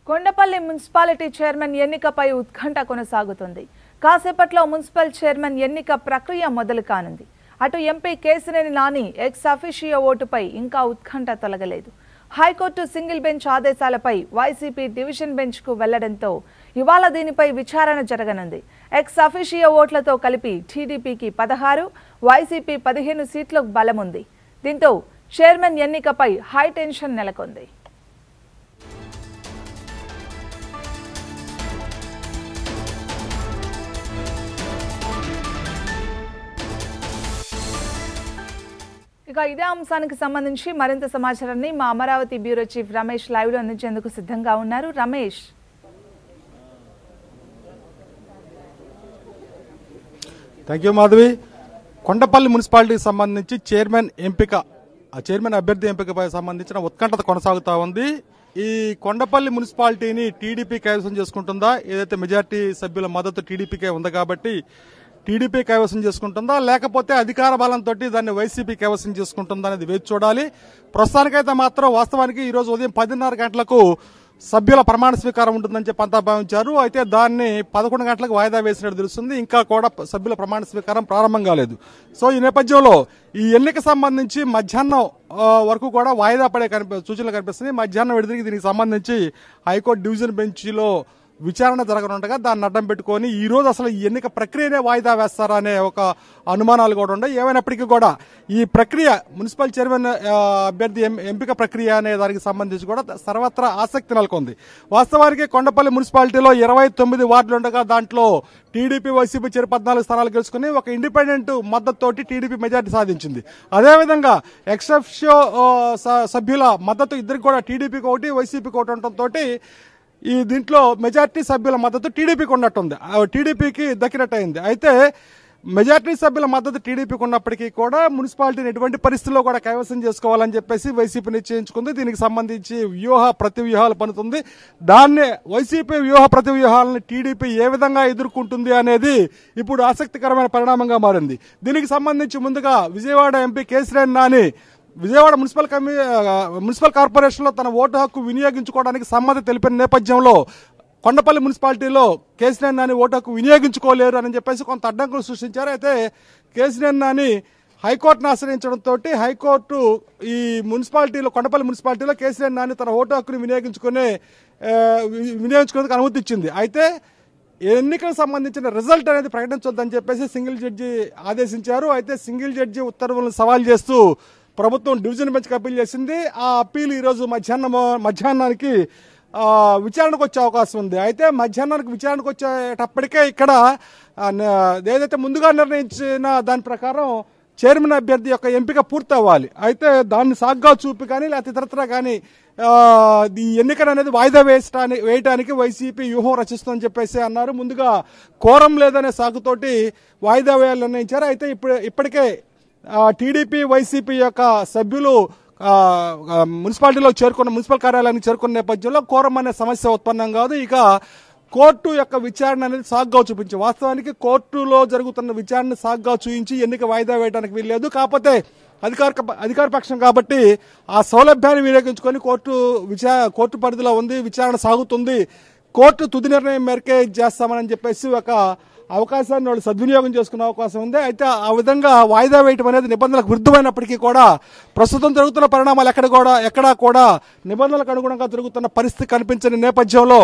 Kondapalli municipality chairman ఎన్నికపై ఉత్కంఠ కొనసాగుతుంది కాసేపట్లో మున్సిపల్ చైర్మన్ ఎన్నిక ప్రక్రియ మొదలు కానుంది అటు MP Kesineni Nani ex officio ఓటుపై ఇంకా ఉత్కంఠ తొలగలేదు హైకోర్టు సింగిల్ బెంచ్ ఆదేశాలపై వైసీపీ డివిజన్ బెంచ్ కు వెళ్లడంతో ఇవాళ దీనిపై విచారణ జరగనుంది ఎక్స్ అఫీషియో ఓట్లతో కలిపి టీడీపీకి పదహారు వైసీపీ పదిహేను సీట్లకు బలముంది దీంతో చైర్మన్ ఎన్నికపై హై టెన్షన్ నెలకొంది ఇక ఇదే అంశానికి సంబంధించి మరింత సమాచారాన్ని మా Amaravati bureau chief Ramesh live లో అందించేందుకు సిద్ధంగా ఉన్నారు రమేష్ థ్యాంక్ యూ మాధవి కొండపల్లి మున్సిపాలిటీకి సంబంధించి చైర్మన్ ఎంపిక ఆ చైర్మన్ అభ్యర్థి ఎంపికపై సంబంధించిన ఉత్కంఠత కొనసాగుతా ఉంది ఈ కొండపల్లి మున్సిపాలిటీని టీడీపీ కైవసం చేసుకుంటుందా ఏదైతే మెజార్టీ సభ్యుల మద్దతు టీడీపీకే ఉంది కాబట్టి టీడీపీ కైవసం చేసుకుంటుందా లేకపోతే అధికార బలంతో దాన్ని వైసీపీ కైవసం చేసుకుంటుందా అనేది వేచి చూడాలి ప్రస్తుతానికైతే మాత్రం వాస్తవానికి ఈ రోజు ఉదయం పదిన్నర గంటలకు సభ్యుల ప్రమాణ స్వీకారం ఉంటుందని చెప్పి అంతా భావించారు అయితే దాన్ని పదకొండు గంటలకు వాయిదా వేసినట్టు తెలుస్తుంది ఇంకా కూడా సభ్యుల ప్రమాణ స్వీకారం ప్రారంభం కాలేదు సో ఈ నేపథ్యంలో ఈ ఎన్నిక సంబంధించి మధ్యాహ్నం ఆ, వరకు కూడా వాయిదా పడే కనిపి సూచనలు కనిపిస్తున్నాయి మధ్యాహ్నం విడిదికి దీనికి సంబంధించి హైకోర్టు డివిజన్ బెంచ్లో విచారణ జరగనుండగా దాన్ని అడ్డం పెట్టుకొని ఈ రోజు అసలు ఈ ఎన్నిక ప్రక్రియనే వాయిదా వేస్తారా అనే ఒక అనుమానాలు కూడా ఉన్నాయి ఏమైనప్పటికీ కూడా ఈ ప్రక్రియ మున్సిపల్ చైర్మన్ ఆ, అభ్యర్థి ఎం- ఎంపిక ప్రక్రియ అనే దానికి సంబంధించి కూడా సర్వత్రా ఆసక్తి నెలకొంది వాస్తవానికి కొండపల్లి మున్సిపాలిటీలో ఇరవై తొమ్మిది వార్డులు ఉండగా దాంట్లో టీడీపీ వైసీపీ చేరి పద్నాలుగు స్థానాలు గెలుచుకుని ఒక ఇండిపెండెంట్ మద్దతుతోటి టీడీపీ మెజార్టీ సాధించింది అదేవిధంగా ఎక్సెప్షో సభ్యుల మద్దతు ఇద్దరికి కూడా టీడీపీకి ఒకటి వైసీపీకి ఒకటి ఉండటంతో ఈ దీంట్లో మెజార్టీ సభ్యుల మద్దతు టీడీపీకి ఉన్నట్టుంది ఆ టీడీపీకి దక్కినట్టు అయింది అయితే మెజార్టీ సభ్యుల మద్దతు టీడీపీకి ఉన్నప్పటికీ కూడా మున్సిపాలిటీని ఎటువంటి పరిస్థితుల్లో కూడా కైవసం చేసుకోవాలని చెప్పేసి వైసీపీ నిశ్చయించుకుంది దీనికి సంబంధించి వ్యూహ ప్రతి వ్యూహాలు పనుతుంది దాన్ని వైసీపీ వ్యూహ ప్రతి వ్యూహాలను టీడీపీ ఏ విధంగా ఎదుర్కొంటుంది అనేది ఇప్పుడు ఆసక్తికరమైన పరిణామంగా మారింది దీనికి సంబంధించి ముందుగా విజయవాడ ఎంపీ కేసిరెడ్డి నాని విజయవాడ మున్సిపల్ కమి ఆ, మున్సిపల్ కార్పొరేషన్లో తన ఓటు హక్కు వినియోగించుకోవడానికి సమ్మతి తెలిపిన నేపథ్యంలో కొండపల్లి మున్సిపాలిటీలో కేసీఆర్ నాని ఓటు హక్కు వినియోగించుకోలేరు అని చెప్పేసి కొంత అడ్డంకులు సృష్టించారు అయితే కేసీఆర్ నాని హైకోర్టును ఆశ్రయించడంతో హైకోర్టు ఈ మున్సిపాలిటీలో కొండపల్లి మున్సిపాలిటీలో కేసీఆర్ నాని తన ఓటు హక్కుని వినియోగించుకునే ఆ, వి- వినియోగించుకునేందుకు అనుమతి ఇచ్చింది అయితే ఎన్నికలకు సంబంధించిన రిజల్ట్ అనేది ప్రకటించొద్దని చెప్పేసి సింగిల్ జడ్జి ఆదేశించారు అయితే సింగిల్ జడ్జి ఉత్తర్వులను సవాల్ చేస్తూ ప్రభుత్వం డివిజన్ బెంచ్కి అప్పీల్ చేసింది ఆ అప్పీల్ ఈరోజు మధ్యాహ్నం మధ్యాహ్నానికి ఆ, విచారణకు వచ్చే అవకాశం ఉంది అయితే మధ్యాహ్నానికి విచారణకు వచ్చేటప్పటికే ఇక్కడ ఆ, న- ఏదైతే ముందుగా నిర్ణయించిన దాని ప్రకారం చైర్మన్ అభ్యర్థి యొక్క ఎంపిక పూర్తి అవ్వాలి అయితే దాన్ని సాగ్గా చూపి కానీ లేకపోతే ఇతరత్ర కానీ ఆ, ఈ ఎన్నికను అనేది వాయిదా వేయటానికి వేయటానికి వైసీపీ వ్యూహం రచిస్తుందని చెప్పేసి అన్నారు ముందుగా కోరం లేదనే సాగుతోటి వాయిదా వేయాలని నిర్ణయించారు అయితే ఇప్పుడు ఇప్పటికే ఆ, టీడీపీ వైసీపీ యొక్క సభ్యులు ఆ, ఆ, మున్సిపాలిటీలో చేరుకున్న మున్సిపల్ కార్యాలయానికి చేరుకున్న నేపథ్యంలో కోరం అనే సమస్య ఉత్పన్నం కాదు ఇక కోర్టు యొక్క విచారణ అనేది సాగ్గా చూపించి వాస్తవానికి కోర్టులో జరుగుతున్న విచారణ సాగ్గా చూపించి ఎన్నిక వాయిదా వేయడానికి వీల్లేదు కాకపోతే అధికార అధికార పక్షం కాబట్టి ఆ సౌలభ్యాన్ని వినియోగించుకొని కోర్టు విచా కోర్టు పరిధిలో ఉంది విచారణ సాగుతుంది కోర్టు తుది నిర్ణయం మేరకే ఇది చేస్తామని చెప్పేసి ఒక అవకాశాన్ని వాళ్ళు సద్వినియోగం చేసుకునే అవకాశం ఉంది అయితే ఆ విధంగా వాయిదా వేయటం అనేది నిబంధనలకు విరుద్ధమైనప్పటికీ కూడా ప్రస్తుతం జరుగుతున్న పరిణామాలు ఎక్కడ కూడా ఎక్కడా కూడా నిబంధనలకు అనుగుణంగా జరుగుతున్న పరిస్థితి కనిపించని నేపథ్యంలో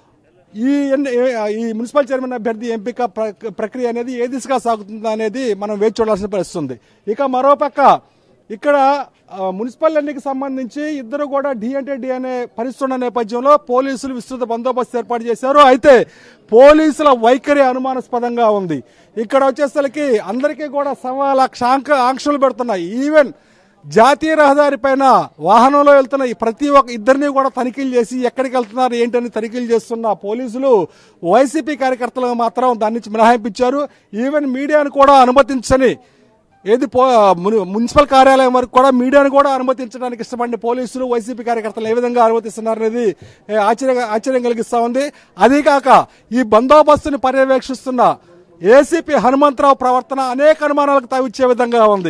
ఈ ఎన్ని- ఈ మున్సిపల్ చైర్మన్ అభ్యర్థి ఎంపిక ప్రక్- ప్రక్రియ అనేది ఏ దిశగా సాగుతుందా అనేది మనం వేచి చూడాల్సిన పరిస్థితి ఉంది ఇక మరోపక్క ఇక్కడ ఆ, మున్సిపల్ ఎన్నికకి సంబంధించి ఇద్దరు కూడా డి అంటే డి అనే పరిస్థితి ఉన్న నేపథ్యంలో పోలీసులు విస్తృత బందోబస్తు ఏర్పాటు చేశారు అయితే పోలీసుల వైఖరి అనుమానాస్పదంగా ఉంది ఇక్కడ వచ్చేసరికి అందరికీ కూడా సవా లక్ష ఆంక- ఆంక్షలు పెడుతున్నాయి ఈవెన్ జాతీయ రహదారి పైన వాహనంలో వెళ్తున్న ఈ ప్రతి ఒక్క ఇద్దరిని కూడా తనిఖీలు చేసి ఎక్కడికి వెళ్తున్నారు ఏంటని తనిఖీలు చేస్తున్న పోలీసులు వైసీపీ కార్యకర్తలకు మాత్రం దాని నుంచి మినహాయింపించారు ఈవెన్ మీడియాను కూడా అనుమతించని ఏది పో మున్- మున్సిపల్ కార్యాలయం వరకు కూడా మీడియాను కూడా అనుమతించడానికి ఇష్టపడిన పోలీసులు వైసీపీ కార్యకర్తలు ఏ విధంగా అనుమతిస్తున్నారు అనేది ఏ, ఆశ్చర్య ఆశ్చర్యం కలిగిస్తా ఉంది అదీ కాక ఈ బందోబస్తుని పర్యవేక్షిస్తున్న ఏసీపీ హనుమంతరావు ప్రవర్తన అనేక అనుమానాలకు తావిచ్చే విధంగా ఉంది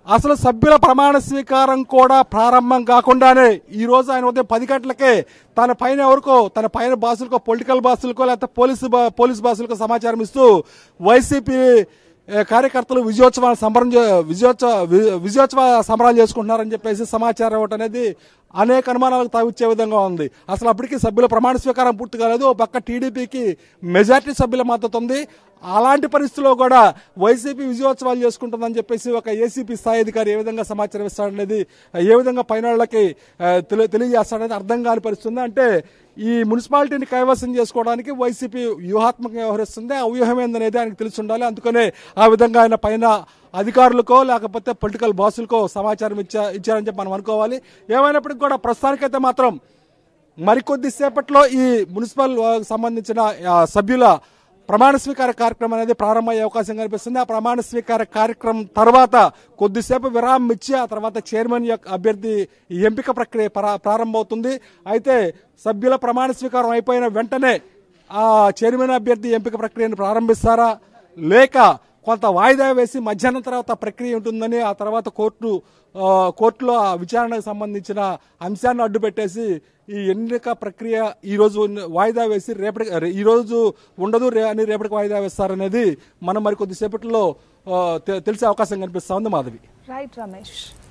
అసలు సభ్యుల ప్రమాణ స్వీకారం కూడా ప్రారంభం కాకుండానే ఈ రోజు ఆయన ఉదయం పది గంటలకే తన పైన ఎవరికో తన పైన బాసులకో పొలిటికల్ బాసులకో లేకపోతే పోలీసు బా- పోలీస్ బాసులకో సమాచారం ఇస్తూ వైసీపీ ఏ, కార్యకర్తలు విజయోత్సవాలు సంబరం చే- విజయోత్సవ వి- విజయోత్సవ సంబరాలు చేసుకుంటున్నారని చెప్పేసి సమాచారం ఇవ్వటం అనేది అనేక అనుమానాలకు తావిచ్చే విధంగా ఉంది అసలు అప్పటికి సభ్యుల ప్రమాణ స్వీకారం పూర్తి కాలేదు ఓ పక్క టీడీపీకి మెజార్టీ సభ్యుల మద్దతు ఉంది అలాంటి పరిస్థితుల్లో కూడా వైసీపీ విజయోత్సవాలు చేసుకుంటుందని చెప్పేసి ఒక ఏసీపీ స్థాయి అధికారి ఏ విధంగా సమాచారం ఇస్తాడనేది ఏ విధంగా పైన వాళ్ళకి ఆ, తెలి- తెలియజేస్తాడనేది అర్థం కాని పరిస్థితి ఉంది అంటే ఈ మున్సిపాలిటీని కైవసం చేసుకోవడానికి వైసీపీ వ్యూహాత్మకంగా వ్యవహరిస్తుంది ఆ వ్యూహం ఏందనేది ఆయనకు తెలిసి ఉండాలి అందుకనే ఆ విధంగా ఆయన పైన అధికారులకో లేకపోతే పొలిటికల్ బాసులకో సమాచారం ఇచ్చా ఇచ్చారని చెప్పి మనం అనుకోవాలి ఏమైనప్పటికీ కూడా ప్రస్తుతానికైతే మాత్రం మరికొద్ది సేపట్లో ఈ మున్సిపల్ ఆ, సంబంధించిన ఆ, సభ్యుల ప్రమాణ స్వీకార కార్యక్రమం అనేది ప్రారంభమయ్యే అవకాశం కనిపిస్తుంది ఆ ప్రమాణ స్వీకార కార్యక్రమం తర్వాత కొద్దిసేపు విరామం ఇచ్చి ఆ తర్వాత చైర్మన్ యొక్క అభ్యర్థి ఈ ఎంపిక ప్రక్రియ ప్రా- ప్రారంభమవుతుంది అయితే సభ్యుల ప్రమాణ స్వీకారం అయిపోయిన వెంటనే ఆ చైర్మన్ అభ్యర్థి ఎంపిక ప్రక్రియను ప్రారంభిస్తారా లేక కొంత వాయిదా వేసి మధ్యాహ్నం తర్వాత ప్రక్రియ ఉంటుందని ఆ తర్వాత కోర్టు ఆ, కోర్టులో ఆ విచారణకు సంబంధించిన అంశాన్ని అడ్డు పెట్టేసి ఈ ఎన్నిక ప్రక్రియ ఈ రోజు ఉన్న- వాయిదా వేసి రేపటి రే- ఈ రోజు ఉండదు రే అని రేపటికి వాయిదా వేస్తారనేది మనం మరి కొద్దిసేపట్లో ఆ, తె- తెలిసే అవకాశం కనిపిస్తా ఉంది మాధవి రైట్ రమేష్